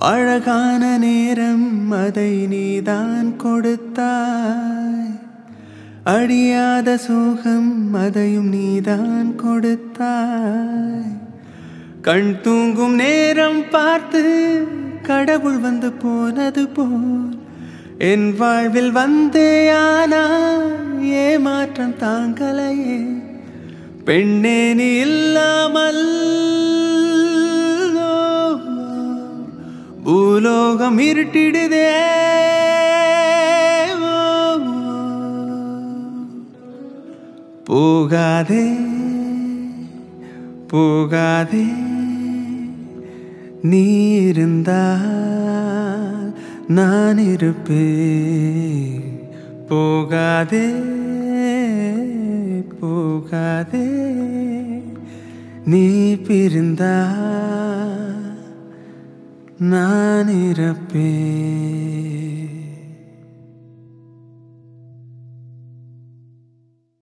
அழகான நேரம் அதை நீதான் கொடுத்தாய் அழியாத சோகம் அதையும் நீதான் கொடுத்தாய் கண் தூங்கும் நேரம் பார்த்து கடவுள் வந்து போனது போல் என் வாழ்வில் வந்தே ஆனா ஏமாற்றம் தாங்கலையே பெண்ணே நீ இல்லாமல் பூலோகம் இருட்டிடுதே போகாதே போகாதே நீ இருந்தால் நான் இருப்பேன் போகாதே போகாதே நீ பிரிந்தா நான் இருப்பேன்